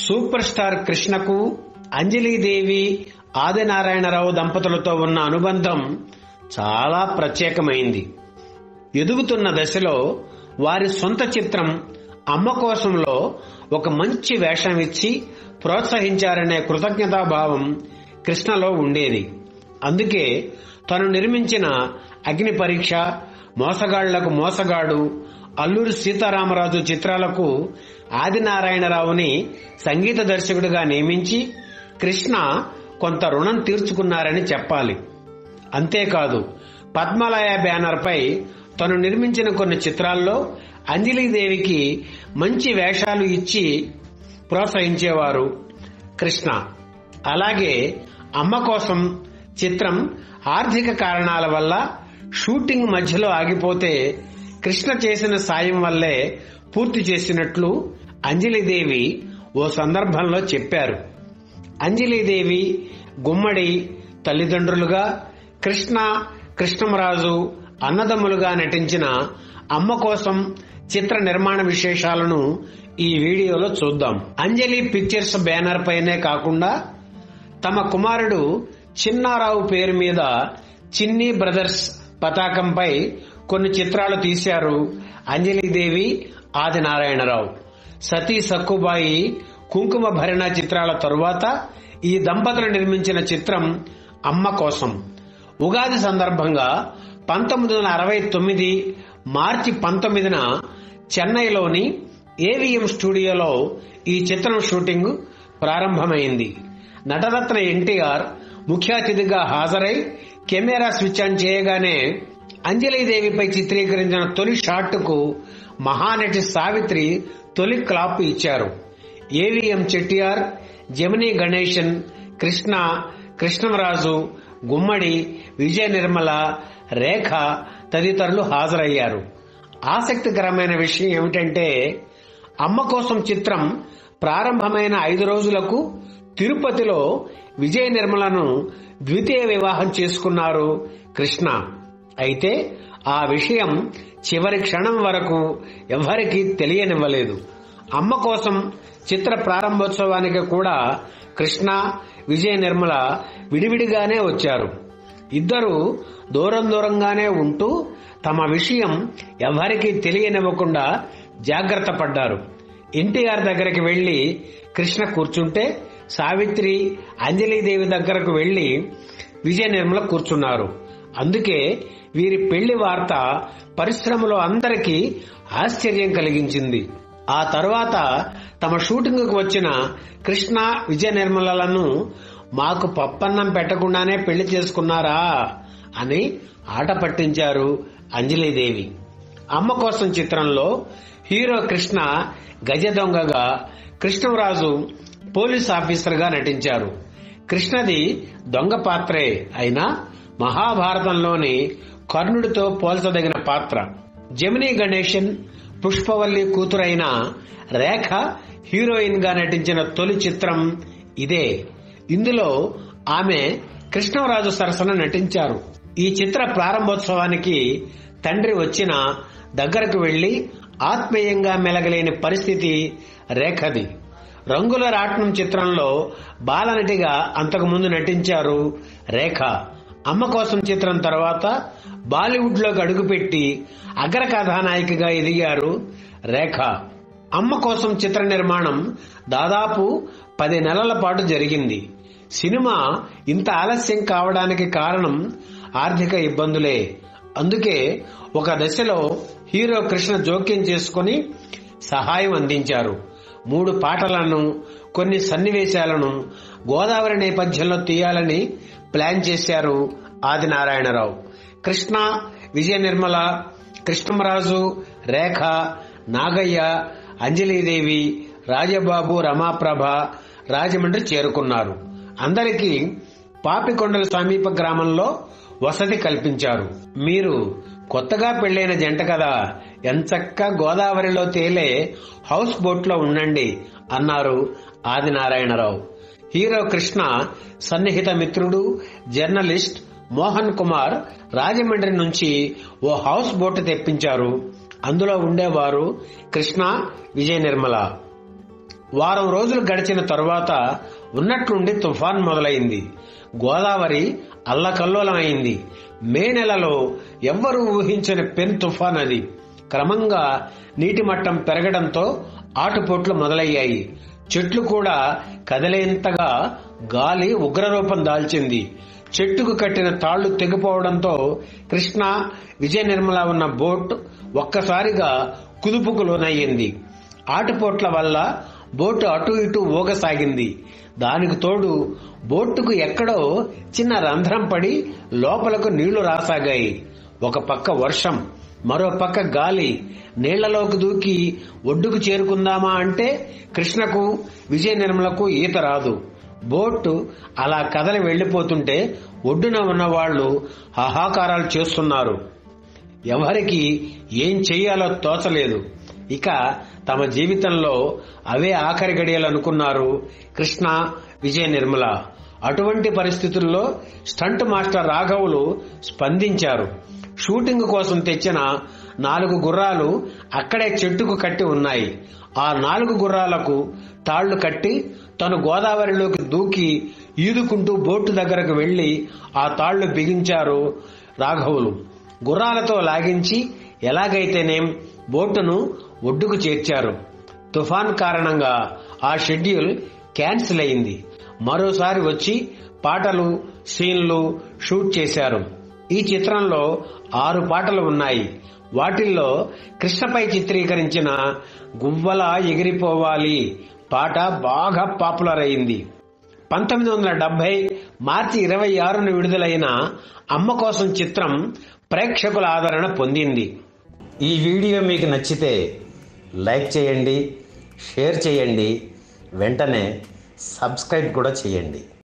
super star కృష్ణకు అంజలీదేవి ఆదినారాయణరావు దంపతులతో ఉన్న అనుబంధం చాలా ప్రత్యేకమైంది ఎదుగుతున్న దశలో వారి సొంత చిత్రం అమ్మ కోసంలో ఒక మంచి వేషం ఇచ్చి ప్రోత్సహించారనే కృతజ్ఞతాభావం కృష్ణలో ఉండేది అందుకే తను నిర్మించిన అగ్ని పరీక్ష మోసగాళ్లకు మోసగాడు అల్లూరి సీతారామరాజు చిత్రాలకు ఆదినారాయణరావుని సంగీత దర్శకుడిగా నియమించి కృష్ణ కొంత రుణం తీర్చుకున్నారని చెప్పాలి అంతేకాదు పద్మలయ బ్యానర్ పై తను నిర్మించిన కొన్ని చిత్రాల్లో అంజలీదేవికి మంచి వేషాలు ఇచ్చి ప్రోత్సహించేవారు కృష్ణ అలాగే అమ్మ కోసం చిత్రం ఆర్థిక కారణాల వల్ల షూటింగ్ మధ్యలో ఆగిపోతే కృష్ణ చేసిన సాయం వల్లే పూర్తి చేసినట్లు అంజలిదేవి ఓ సందర్భంలో చెప్పారు అంజలిదేవి గుమ్మడి తల్లిదండ్రులుగా కృష్ణ కృష్ణమరాజు అన్నదమ్ములుగా నటించిన అమ్మ కోసం చిత్ర నిర్మాణ విశేషాలను ఈ వీడియోలో చూద్దాం అంజలి పిక్చర్స్ బ్యానర్ పైనే కాకుండా తమ కుమారుడు చిన్నారావు పేరు మీద చిన్ని బ్రదర్స్ పతాకంపై కొన్ని చిత్రాలు తీశారు అంజలిదేవి ఆదినారాయణరావు సతీ సక్కుబాయి కుంకుమ భరణ చిత్రాల తరువాత ఈ దంపతులు నిర్మించిన చిత్రం అమ్మ కోసం ఉగాది సందర్భంగా పంతొమ్మిది వందల అరవై తొమ్మిది మార్చి పంతొమ్మిదిన చెన్నైలోని ఏవిఎం స్టూడియోలో ఈ చిత్రం షూటింగ్ ప్రారంభమైంది నటరత్న ఎన్టీఆర్ ముఖ్య అతిథిగా హాజరై కెమెరా స్విచ్ ఆన్ చేయగానే అంజలీదేవిపై చిత్రీకరించిన తొలి షాట్కు మహానటి సావిత్రి తొలి క్లాప్ ఇచ్చారు ఏవిఎం చెట్టియార్ జమినీ గణేశన్ కృష్ణ కృష్ణమరాజు గుమ్మడి విజయ నిర్మల రేఖ తదితరులు హాజరయ్యారు ఆసక్తికరమైన విషయం ఏమిటంటే అమ్మ కోసం చిత్రం ప్రారంభమైన ఐదు రోజులకు తిరుపతిలో విజయ నిర్మలను ద్వితీయ వివాహం చేసుకున్నారు కృష్ణ అయితే ఆ విషయం చివరి క్షణం వరకు ఎవరికీ తెలియనివ్వలేదు అమ్మ కోసం చిత్ర ప్రారంభోత్సవానికి కూడా కృష్ణ విజయ నిర్మల విడివిడిగానే వచ్చారు ఇద్దరు దూరం దూరంగానే ఉంటూ తమ విషయం ఎవరికీ తెలియనివ్వకుండా జాగ్రత్త పడ్డారు ఎన్టీఆర్ దగ్గరికి వెళ్లి కృష్ణ కూర్చుంటే సావిత్రి అంజలీదేవి దగ్గరకు వెళ్లి విజయ నిర్మల కూర్చున్నారు అందుకే వీరి పెళ్లి వార్త పరిశ్రమలో అందరికీ ఆశ్చర్యం కలిగించింది ఆ తర్వాత తమ షూటింగ్ కు వచ్చిన కృష్ణ విజయ నిర్మలను మాకు పప్పన్నం పెట్టకుండానే పెళ్లి చేసుకున్నారా అని ఆట పట్టించారు అంజలీదేవి అమ్మ కోసం చిత్రంలో హీరో కృష్ణ గజ దొంగగా కృష్ణరాజు పోలీస్ ఆఫీసర్ గా నటించారు కృష్ణది దొంగ పాత్రే అయినా మహాభారతంలోని కర్ణుడితో పోల్చదగిన పాత్ర జమినీ గణేశన్ పుష్పవల్లి కూతురైన రేఖ హీరోయిన్ గా నటించిన తొలి చిత్రం ఇదే ఇందులో ఆమె కృష్ణరాజు సరసన నటించారు ఈ చిత్ర ప్రారంభోత్సవానికి తండ్రి వచ్చిన దగ్గరకు వెళ్లి ఆత్మీయంగా మెలగలేని పరిస్థితి రేఖది రంగుల రాట్నం చిత్రంలో బాలనటిగా అంతకుముందు నటించారు రేఖ అమ్మ కోసం చిత్రం తర్వాత బాలీవుడ్ లోకి అడుగుపెట్టి అగ్ర కథానాయికగా ఎదిగారు రేఖ అమ్మ కోసం చిత్ర నిర్మాణం దాదాపు పది నెలల పాటు జరిగింది సినిమా ఇంత ఆలస్యం కావడానికి కారణం ఆర్థిక ఇబ్బందులే అందుకే ఒక దశలో హీరో కృష్ణ జోక్యం చేసుకుని సహాయం అందించారు మూడు పాటలను కొన్ని సన్నివేశాలను గోదావరి నేపథ్యంలో తీయాలని ప్లాన్ చేశారు ఆదినారాయణరావు కృష్ణ విజయ నిర్మల కృష్ణమరాజు రేఖ నాగయ్య అంజలీదేవి రాజబాబు రమాప్రభ రాజమండ్రి చేరుకున్నారు అందరికీ పాపికొండల సమీప గ్రామంలో వసతి కల్పించారు మీరు కొత్తగా పెళ్లైన జంట కదా ఎంచక్క గోదావరిలో తేలే హౌస్ బోట్ లో ఉండండి అన్నారు ఆదినారాయణరావు హీరో కృష్ణ సన్నిహిత మిత్రుడు జర్నలిస్ట్ మోహన్ కుమార్ రాజమండ్రి నుంచి ఓ హౌస్ బోట్ తెప్పించారు అందులో ఉండేవారు కృష్ణ విజయ నిర్మల వారం రోజులు గడిచిన తరువాత ఉన్నట్లుండి తుఫాన్ మొదలైంది గోదావరి అల్లకల్లోలమైంది మే నెలలో ఎవ్వరూ ఊహించని పెన్ తుఫాన్ అది క్రమంగా నీటి మట్టం పెరగడంతో ఆటుపోట్లు మొదలయ్యాయి చెట్లు కూడా కదిలేంతగా గాలి ఉగ్రరూపం దాల్చింది చెట్టుకు కట్టిన తాళ్లు తెగిపోవడంతో కృష్ణ విజయ నిర్మల ఉన్న బోట్ ఒక్కసారిగా కుదుపుకు లోనయ్యింది ఆటుపోట్ల వల్ల బోటు అటు ఇటు ఊగసాగింది దానికి తోడు బోటుకు ఎక్కడో చిన్న రంధ్రం పడి లోపలకు నీళ్లు రాసాగాయి ఒక పక్క వర్షం మరో పక్క గాలి నీళ్లలోకి దూకి ఒడ్డుకు చేరుకుందామా అంటే కృష్ణకు విజయ నిర్మలకు ఈత రాదు బోటు అలా కదలి వెళ్లిపోతుంటే ఒడ్డున ఉన్న వాళ్ళు హాహాకారాలు చేస్తున్నారు ఎవరికి ఏం చెయ్యాలో తోచలేదు ఇక తమ జీవితంలో అవే ఆఖరి గడియలు అనుకున్నారు కృష్ణ విజయ నిర్మల అటువంటి పరిస్థితుల్లో స్టంట్ మాస్టర్ రాఘవులు స్పందించారు షూటింగ్ కోసం తెచ్చిన నాలుగు గుర్రాలు అక్కడే చెట్టుకు కట్టి ఉన్నాయి ఆ నాలుగు గుర్రాలకు తాళ్లు కట్టి తను గోదావరిలోకి దూకి ఈదుకుంటూ బోటు దగ్గరకు వెళ్లి ఆ తాళ్లు బిగించారు రాఘవులు గుర్రాలతో లాగించి ఎలాగైతేనేం బోటును ఒడ్డుకు చేర్చారు తుఫాన్ కారణంగా ఆ షెడ్యూల్ క్యాన్సిల్ అయింది మరోసారి వచ్చి పాటలు సీన్లు షూట్ చేశారు ఈ చిత్రంలో ఆరు పాటలు ఉన్నాయి వాటిల్లో కృష్ణపై చిత్రీకరించిన గువ్వల ఎగిరిపోవాలి పాట బాగా పాపులర్ అయింది పంతొమ్మిది వందల డెబ్బై మార్చి ఇరవై ఆరున విడుదలైన అమ్మ కోసం చిత్రం ప్రేక్షకుల ఆదరణ పొందింది ఈ వీడియో మీకు నచ్చితే లైక్ చేయండి షేర్ చేయండి వెంటనే సబ్స్క్రైబ్ కూడా చేయండి